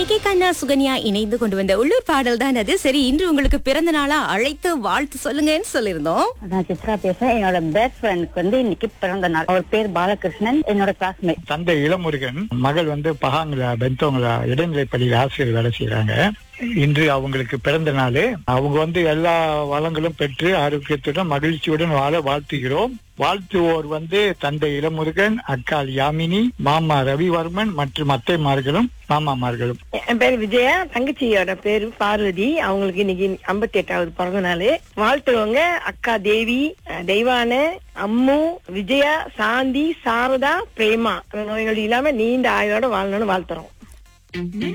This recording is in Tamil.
கே கே கண்ணா சுகன்யா இணைந்து கொண்டு வந்த உள்ளூர் பாடல் தான் அது சரி இன்று உங்களுக்கு பிறந்த நாளா அழைத்து வாழ்த்து சொல்லுங்கன்னு சொல்லியிருந்தோம் நான் சித்ரா பேசுறேன் என்னோட பெஸ்ட் ஃப்ரெண்டுக்கு வந்து இன்னைக்கு பிறந்த நாள் அவர் பேர் பாலகிருஷ்ணன் என்னோட கிளாஸ்மேட் தந்தை இளமுருகன் மகள் வந்து பகாங்களா பெந்தோங்களா இடைநிலை பள்ளியில் ஆசிரியர் வேலை செய்யறாங்க இன்று அவங்களுக்கு பிறந்த நாள் அவங்க வந்து எல்லா வளங்களும் பெற்று ஆரோக்கியத்துடன் மகிழ்ச்சியுடன் வாழ வாழ்த்துகிறோம் வாழ்த்துவோர் வந்து தந்தை இளமுருகன் அக்காள் யாமினி மாமா ரவிவர்மன் மற்றும் அத்தைமார்களும் மாமாமார்களும் என் பேர் விஜயா தங்கச்சியோட பேரு பார்வதி அவங்களுக்கு இன்னைக்கு ஐம்பத்தி எட்டாவது பிறந்த நாள் வாழ்த்துவங்க அக்கா தேவி அஹ், தெய்வான அம்மு விஜயா சாந்தி சாரதா பிரேமா நோய்கள் இல்லாம நீண்ட ஆயோட வாழணும்னு வாழ்த்துறோம்